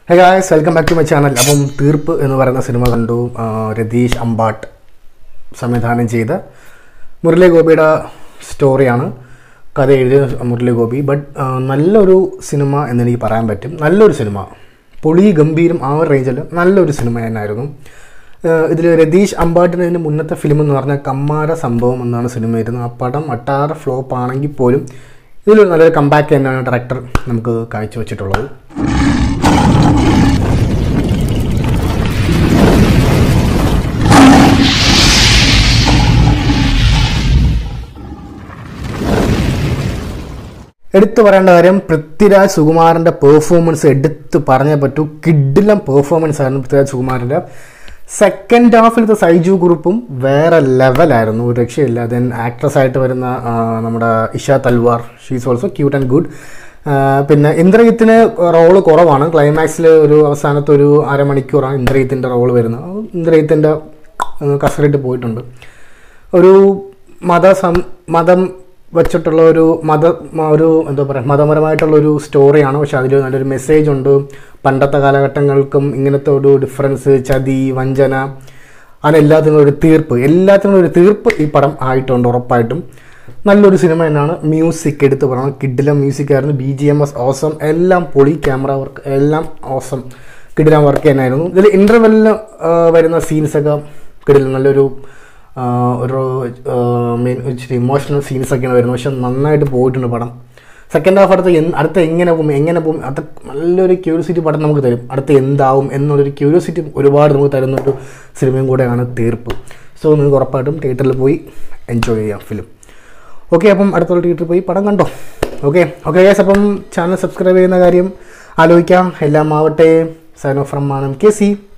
hey guys welcome back to my channel അപ്പം തീർപ്പ് എന്ന് പറയുന്ന സിനിമ കണ്ടു ആ, രതീഷ് അമ്പാട്ട് സംവിധാനം ചെയ്ത മുരളി ഗോപിയുടെ സ്റ്റോറിയാണ് കഥ എഴുതിയ മുരളി ഗോപി ബട്ട് നല്ലൊരു സിനിമ എന്നെനിക്ക് പറയാൻ പറ്റും നല്ലൊരു സിനിമ പൊളി ഗംഭീരം ആ ഒരു റേഞ്ചിൽ നല്ലൊരു സിനിമ തന്നെയായിരുന്നു ഇതിൽ രതീഷ് അമ്പാട്ടിന് മുന്നത്തെ ഫിലിം എന്ന് പറഞ്ഞാൽ കമ്മാര സംഭവം എന്നാണ് സിനിമ ഇരുന്നത് ആ പടം അട്ടാറ ഫ്ലോപ്പ് ആണെങ്കിൽ പോലും ഇതിലൊരു നല്ലൊരു കമ്പാക്ക് തന്നെയാണ് ഡയറക്ടർ നമുക്ക് കാഴ്ചവെച്ചിട്ടുള്ളത് എടുത്തു പറയേണ്ട കാര്യം പൃഥ്വിരാജ് സുകുമാരൻ്റെ പെർഫോമൻസ് എടുത്ത് പറഞ്ഞേ പറ്റൂ കിഡിലം പെർഫോമൻസ് ആയിരുന്നു പൃഥ്വിരാജ് സുകുമാരൻ്റെ സെക്കൻഡ് ഹാഫിലത്തെ സൈജു ഗ്രൂപ്പും വേറെ ലെവലായിരുന്നു ഒരു രക്ഷയില്ല ദെൻ ആക്ട്രസ് ആയിട്ട് വരുന്ന ആ, നമ്മുടെ Isha Talwar she's also cute and good പിന്നെ ഇന്ദ്രജിത്തിന് റോള് കുറവാണ് ക്ലൈമാക്സിൽ ഒരു അവസാനത്തെ ഒരു അരമണിക്കൂറാണ് ഇന്ദ്രജിത്തിൻ്റെ റോള് വരുന്നത് അത് ഇന്ദ്രജിത്തിൻ്റെ കസറിട്ട് പോയിട്ടുണ്ട് ഒരു മത സം മതം വെച്ചിട്ടുള്ള ഒരു മത മ- ഒരു എന്താ പറയുക മതപരമായിട്ടുള്ള ഒരു സ്റ്റോറിയാണ് പക്ഷെ അതിൽ നല്ലൊരു മെസ്സേജ് ഉണ്ട് പണ്ടത്തെ കാലഘട്ടങ്ങൾക്കും ഇങ്ങനത്തെ ഒരു ഡിഫറൻസ് ചതി വഞ്ചന അങ്ങനെ എല്ലാത്തിനും ഒരു തീർപ്പ് എല്ലാത്തിനും ഒരു തീർപ്പ് ഈ പടം ആയിട്ടുണ്ട് ഉറപ്പായിട്ടും നല്ലൊരു സിനിമ തന്നെയാണ് മ്യൂസിക് എടുത്ത് പറയണം കിഡിലം മ്യൂസിക് ആയിരുന്നു B G M S awesome എല്ലാം പൊളി ക്യാമറ വർക്ക് എല്ലാം ഓസം കിഡിലം വർക്ക് തന്നെയായിരുന്നു ഇതിൽ ഇൻ്റർവെല്ലിൽ വരുന്ന സീൻസൊക്കെ കിഡിലം നല്ലൊരു ആ, ഒരു മെയിൻ ഇച്ചിരി ഇമോഷണൽ സീൻസ് ഒക്കെയാണ് വരുന്നത് പക്ഷെ നന്നായിട്ട് പോയിട്ടുണ്ട് പടം സെക്കൻഡ് ഹാഫ് അടുത്ത് എന്ത് അടുത്ത എങ്ങനെ പോകും എങ്ങനെ പോകും അത് നല്ലൊരു ക്യൂരിയോസിറ്റി പടം നമുക്ക് തരും അടുത്ത് എന്താവും എന്നുള്ളൊരു ക്യൂരിയോസിറ്റി ഒരുപാട് നമുക്ക് തരുന്ന ഒരു സിനിമയും കൂടെയാണ് തീർപ്പ് സോ നിങ്ങൾക്ക് ഉറപ്പായിട്ടും തിയേറ്ററിൽ പോയി എൻജോയ് ചെയ്യാം ഫിലിം ഓക്കെ അപ്പം അടുത്തുള്ള തിയേറ്ററിൽ പോയി പടം കണ്ടോ ഓക്കെ ഓക്കെ ഗ്യാസ് അപ്പം ചാനൽ സബ്സ്ക്രൈബ് ചെയ്യുന്ന കാര്യം ആലോചിക്കാം എല്ലാം ആവട്ടെ സൈൻ ഓഫ് ഫ്രം മാനം കെ സി